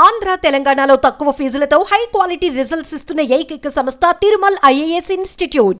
ఆంధ్ర తెలంగాణలో తక్కువ ఫీజులతో high quality results ఇస్తున్న ఏకైక సంస్థ Tirumal IAS institute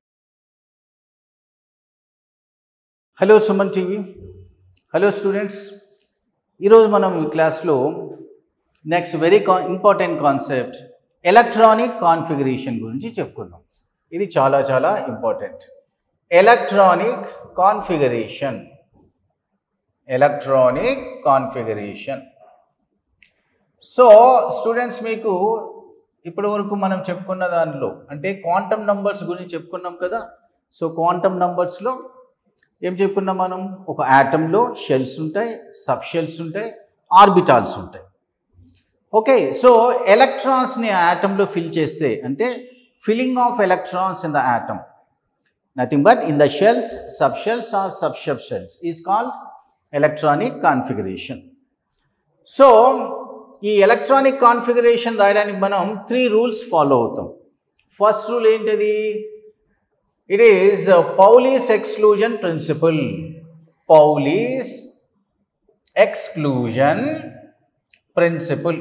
hello Suman TV hello students ఈరోజు మనం ఈ క్లాస్లో నెక్స్ట్ వెరీ కా ఇంపార్టెంట్ కాన్సెప్ట్ ఎలక్ట్రానిక్ కాన్ఫిగరేషన్ గురించి చెప్పుకుందాం ఇది చాలా చాలా important electronic configuration electronic configuration so students మీకు ఇప్పటి వరకు మనం చెప్పుకున్న దానిలో అంటే క్వాంటమ్ నంబర్స్ గురించి చెప్పుకున్నాం కదా సో క్వాంటమ్ నంబర్స్లో ఏం చెప్పుకున్నాం మనం ఒక యాటంలో షెల్స్ ఉంటాయి సబ్ షెల్స్ ఉంటాయి ఆర్బిటాల్స్ ఉంటాయి ఓకే సో ఎలక్ట్రాన్స్ని యాటంలో ఫిల్ చేస్తే అంటే filling of electrons in the atom nothing but in the shells sub shells or sub sub shells is called electronic configuration so ఈ ఎలక్ట్రానిక్ కాన్ఫిగరేషన్ రాయడానికి మనం త్రీ రూల్స్ ఫాలో అవుతాం first rule ఏంటిది it is Pauli's exclusion principle Pauli's exclusion principle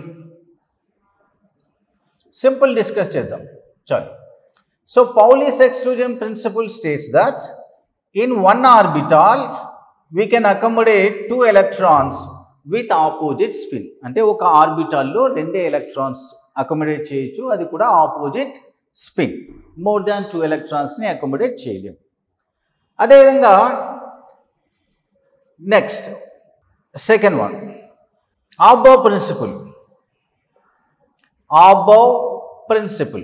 simple discuss చేద్దాం చాలు so Pauli's exclusion principle states that in one orbital we can accommodate two electrons with opposite spin అంటే ఒక ఆర్బిటాల్లో రెండే electrons accommodate చేయొచ్చు అది కూడా opposite spin more than two ఎలక్ట్రాన్స్ని అకామిడేట్ చేయలేం అదేవిధంగా next second one Aufbau principle Aufbau principle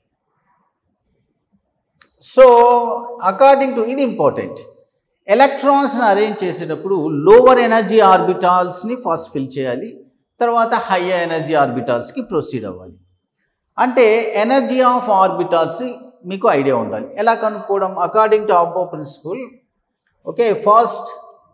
so according to ఇది ఇంపార్టెంట్ ఎలక్ట్రాన్స్ని అరేంజ్ చేసేటప్పుడు లోవర్ ఎనర్జీ ఆర్బిటాల్స్ని ఫస్ట్ ఫిల్ చేయాలి తర్వాత హయ్యర్ ఎనర్జీ ఆర్బిటాల్స్కి ప్రొసీడ్ అవ్వాలి అంటే ఎనర్జీ ఆఫ్ ఆర్బిటాల్స్ మీకు ఐడియా ఉండాలి ఎలా కనుక్కోవడం according to Aufbau principal okay first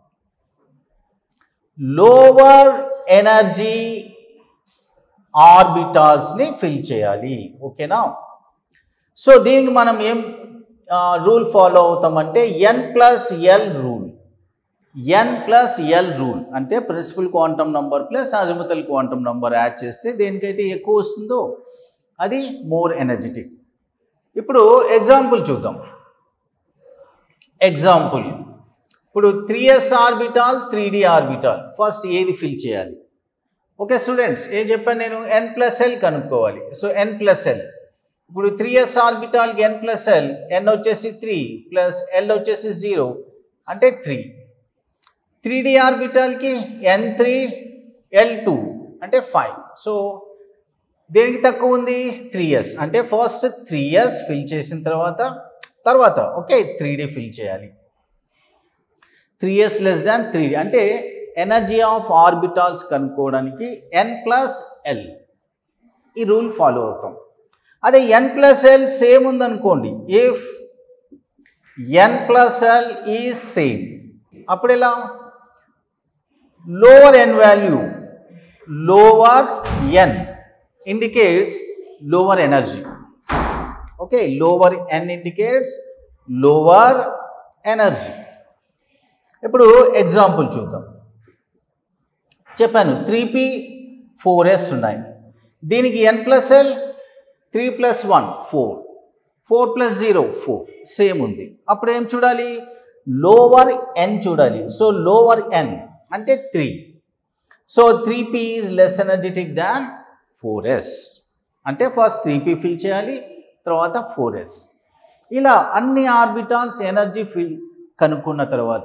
lower energy ఆర్బిటాల్స్ని ఫిల్ చేయాలి ఓకేనా సో దీనికి మనం ఏం రూల్ ఫాలో అవుతామంటే n plus l rule n plus l rule అంటే principal quantum number plus azimuthal quantum number add చేస్తే దేనికైతే ఎక్కువ వస్తుందో అది మోర్ ఎనర్జెటిక్ ఇప్పుడు ఎగ్జాంపుల్ చూద్దాం ఎగ్జాంపుల్ ఇప్పుడు three s orbital three d orbital first ఏది ఫిల్ చేయాలి ఓకే స్టూడెంట్స్ ఏం చెప్పాను నేను ఎన్ ప్లస్ ఎల్ కనుక్కోవాలి సో ఎన్ ప్లస్ ఎల్ ఇప్పుడు three yes ఆర్బిటాల్కి n plus l n వచ్చేసి త్రీ ప్లస్ ఎల్ వచ్చేసి జీరో అంటే త్రీ త్రీ డి ఆర్బిటాల్కి ఎన్ త్రీ ఎల్ టూ అంటే ఫైవ్ సో దేనికి తక్కువ ఉంది త్రీ ఇయర్స్ అంటే ఫస్ట్ త్రీ ఇయర్స్ ఫిల్ చేసిన తర్వాత తర్వాత ఓకే త్రీ డి ఫిల్ చేయాలి three years less than three d అంటే ఎనర్జీ ఆఫ్ ఆర్బిటాల్స్ కనుక్కోవడానికి ఎన్ ప్లస్ ఎల్ ఈ రూల్ ఫాలో అవుతాం అదే ఎన్ ప్లస్ ఎల్ సేమ్ ఉందనుకోండి if n plus l is same అప్పుడు ఎలా lower n value lower n indicates lower energy okay lower n indicates lower energy ఇప్పుడు example చూద్దాం చెప్పాను త్రీ పి ఫోర్ ఎస్ ఉన్నాయి దీనికి n plus l three plus one four four plus zero four same ఉంది అప్పుడు ఏం చూడాలి lower ఎన్ చూడాలి సో లోవర్ ఎన్ అంటే three so three p is less energetic than four s అంటే ఫస్ట్ త్రీ పీ ఫిల్ చేయాలి తర్వాత ఫోర్ ఎస్ ఇలా అన్ని ఆర్బిటాల్స్ ఎనర్జీ ఫిల్ కనుక్కున్న తర్వాత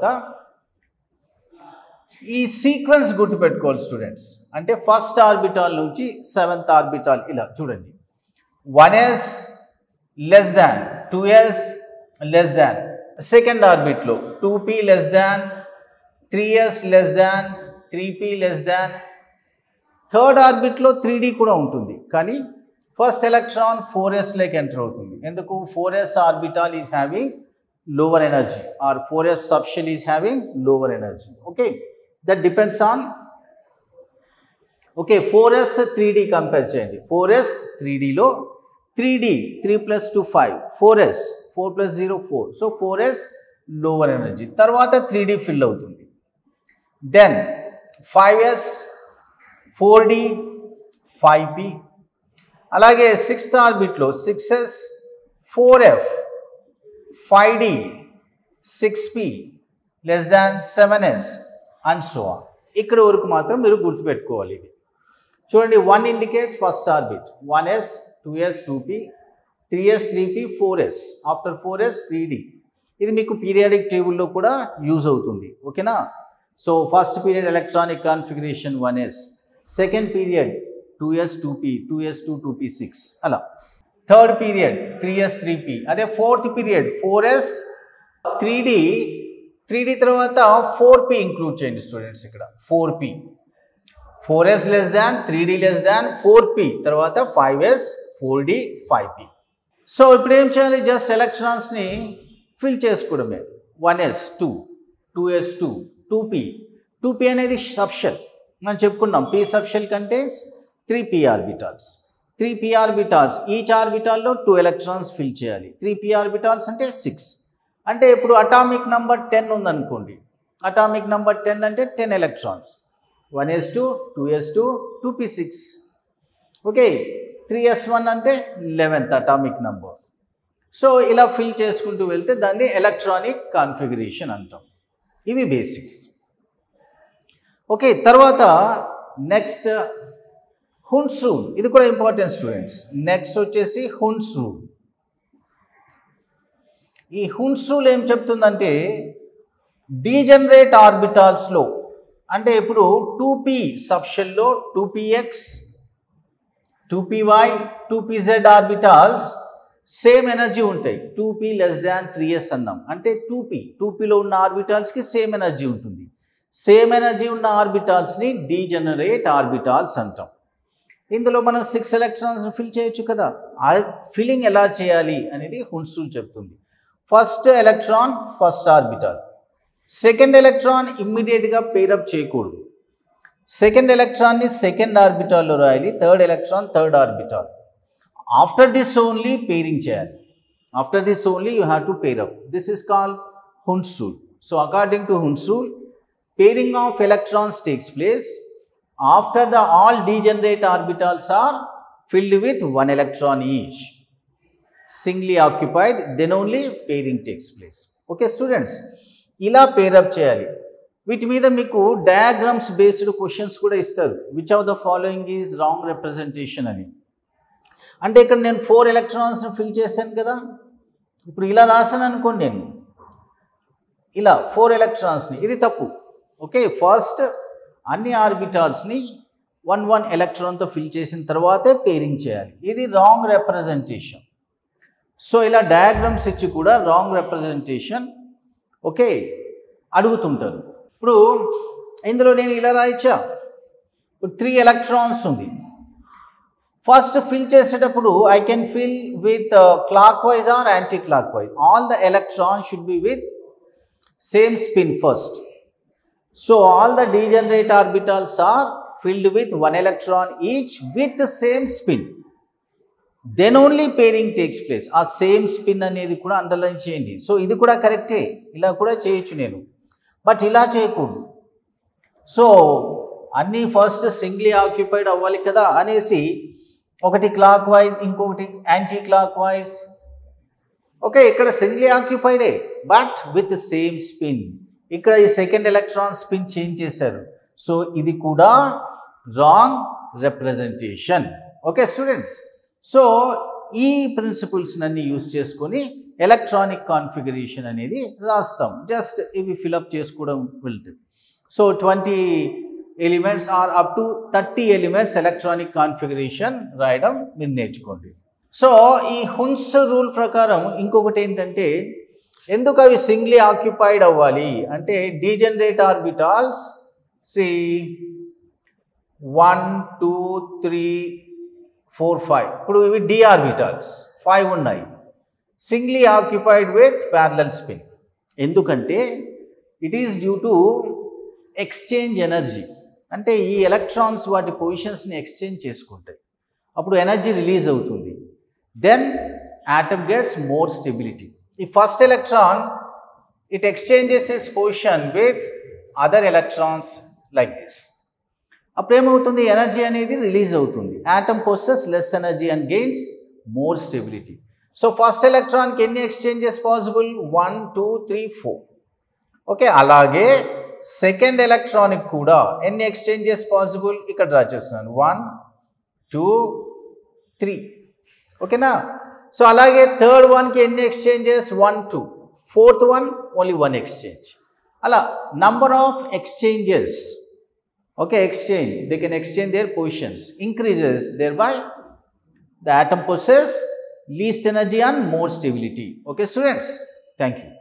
ఈ సీక్వెన్స్ గుర్తుపెట్టుకోవాలి స్టూడెంట్స్ అంటే ఫస్ట్ ఆర్బిటాల్ నుంచి సెవెంత్ ఆర్బిటాల్ ఇలా చూడండి one s less than two s less than second ఆర్బిట్లో two p less than three s less than three p less than third ఆర్బిట్లో త్రీ డి కూడా ఉంటుంది కానీ ఫస్ట్ ఎలక్ట్రాన్ ఫోర్ ఎస్లోకి enter అవుతుంది ఎందుకు four s orbital is having lower energy or four s subshell is having lower energy okay that depends on okay four s three D compare చేయండి four s three డిలో three d three plus two five four s four plus zero four so four s lower energy తర్వాత three d fill అవుతుంది then five s four d five p అలాగే sixth ఆర్బిట్లో six s four f five d six p less than seven s and so on ఇక్కడ వరకు మాత్రం మీరు గుర్తుపెట్టుకోవాలి ఇది చూడండి one indicates first orbit one s two s two P three s three p four s after four s three d ఇది మీకు periodic టేబుల్లో కూడా యూజ్ అవుతుంది ఓకేనా so first period electronic configuration one s second period two s two p two s two two p six అలా third period three s three p అదే fourth period four s three d three d తర్వాత four p include చేయండి students ఇక్కడ four p four s less than three D less than four p తర్వాత five s four d five p so ఇప్పుడు ఏం చేయాలి just ఎలక్ట్రాన్స్ని fill చేసుకోవడమే one s two two s two two p two p అనేది subshell మనం చెప్పుకున్నాం p subshell contents three p orbitals three p orbitals each ఆర్బిటాల్లో టూ ఎలక్ట్రాన్స్ ఫిల్ చేయాలి త్రీ పి ఆర్బిటాల్స్ అంటే సిక్స్ అంటే ఇప్పుడు అటామిక్ నంబర్ టెన్ ఉందనుకోండి atomic number ten అంటే ten electrons one s two two s two two p six okay three s one అంటే eleventh atomic number so ఇలా fill చేసుకుంటూ వెళ్తే దాన్ని ఎలక్ట్రానిక్ కాన్ఫిగరేషన్ అంటాం ఇవి బేసిక్స్ ఓకే తర్వాత నెక్స్ట్ హున్స్ రూల్ ఇది కూడా ఇంపార్టెంట్ స్టూడెంట్స్ నెక్స్ట్ వచ్చేసి హున్స్ రూల్ ఈ హున్స్ రూల్ ఏం చెప్తుందంటే డీజనరేట్ ఆర్బిటాల్స్లో అంటే ఇప్పుడు టూ పీ సబ్షెల్లో two p x two p y two p z orbitals same energy ఉంటాయి two p less than three s అన్నాం అంటే టూ పీ టూ పీలో ఉన్న ఆర్బిటాల్స్కి సేమ్ ఎనర్జీ ఉంటుంది సేమ్ ఎనర్జీ ఉన్న ఆర్బిటాల్స్ని డీజనరేట్ ఆర్బిటాల్స్ అంటాం ఇందులో మనం సిక్స్ ఎలక్ట్రాన్స్ ఫిల్ చేయొచ్చు కదా ఆ ఫిల్లింగ్ ఎలా చేయాలి అనేది హున్సూల్ చెప్తుంది first electron first orbital second electron ఇమ్మీడియట్గా పేరప్ చేయకూడదు సెకండ్ ఎలక్ట్రాన్ని సెకండ్ ఆర్బిటాల్లో రాయాలి third electron third orbital after this only pairing చేయాలి after this only you have to pair up this is call Hund's rule so according to Hund's rule pairing of electrons takes place after the all degenerate orbitals are filled with one electron each singly occupied then only pairing takes place okay students ఇలా pair up చేయాలి వీటి మీద మీకు diagrams based questions కూడా ఇస్తారు which of the following is wrong representation అని అంటే ఇక్కడ నేను ఫోర్ ఎలక్ట్రాన్స్ని ఫిల్ చేశాను కదా ఇప్పుడు ఇలా రాశాను అనుకోండి నేను ఇలా ఫోర్ ఎలక్ట్రాన్స్ని ఇది తప్పు ఓకే ఫస్ట్ అన్ని ఆర్బిటాల్స్ని వన్ వన్ ఎలక్ట్రాన్తో ఫిల్ చేసిన తర్వాతే పేరింగ్ చేయాలి ఇది రాంగ్ రిప్రజెంటేషన్ సో ఇలా డయాగ్రామ్స్ ఇచ్చి కూడా రాంగ్ రిప్రజెంటేషన్ ఓకే అడుగుతుంటారు ఇప్పుడు ఇందులో నేను ఇలా రాయచ్చా ఇప్పుడు త్రీ ఎలక్ట్రాన్స్ ఉంది ఫస్ట్ ఫిల్ చేసేటప్పుడు I can fill with clockwise or anticlockwise all the electron should be with same spin first so all the degenerate orbitals are filled with one electron each with same spin then only pairing takes place ఆ same spin అనేది కూడా underline చేయండి so ఇది కూడా కరెక్టే ఇలా కూడా చేయొచ్చు నేను బట్ ఇలా చేయకూడదు సో అన్నీ ఫస్ట్ సింగ్లీ ఆక్యుపైడ్ అవ్వాలి కదా అనేసి ఒకటి క్లాక్ వైజ్ ఇంకొకటి యాంటీ క్లాక్ వైజ్ ఓకే ఇక్కడ సింగ్లీ ఆక్యుపైడే బట్ విత్ సేమ్ స్పిన్ ఇక్కడ ఈ సెకండ్ ఎలక్ట్రాన్ స్పిన్ చేంజ్ చేశారు సో ఇది కూడా wrong representation okay students so ఈ ప్రిన్సిపల్స్ అన్ని యూస్ చేసుకొని ఎలక్ట్రానిక్ కాన్ఫిగరేషన్ అనేది రాస్తాం జస్ట్ ఇవి ఫిలప్ చేసుకోవడం వెళ్తుంది so twenty elements or up to thirty elements electronic configuration రాయడం మీరు నేర్చుకోండి సో ఈ హున్స్ రూల్ ప్రకారం ఇంకొకటి ఏంటంటే ఎందుకు అవి సింగ్లీ ఆక్యుపైడ్ అవ్వాలి అంటే degenerate orbitals see one two three four five ఇప్పుడు ఇవి డి ఆర్బిటాల్స్ ఫైవ్ ఉన్నాయి singly occupied with parallel spin ఎందుకంటే it is due to exchange energy అంటే ఈ ఎలక్ట్రాన్స్ వాటి పొజిషన్స్ని ఎక్స్చేంజ్ చేసుకుంటాయి అప్పుడు ఎనర్జీ రిలీజ్ అవుతుంది then atom gets more stability ఈ first electron it exchanges its position with other electrons like this అప్పుడు ఏమవుతుంది ఎనర్జీ అనేది రిలీజ్ అవుతుంది atom possess less energy and gains more stability so first ఎలక్ట్రాన్కి ఎన్ని exchanges possible one two three four okay అలాగే second electronic కూడా ఎన్ని exchanges possible ఇక్కడ డ్రా చేస్తున్నాను వన్ టూ త్రీ ఓకేనా సో అలాగే థర్డ్ వన్కి ఎన్ని exchanges one two fourth one only one exchange అలా number of exchanges okay exchange they can exchange their positions increases thereby the atom possess least energy and more stability okay students thank you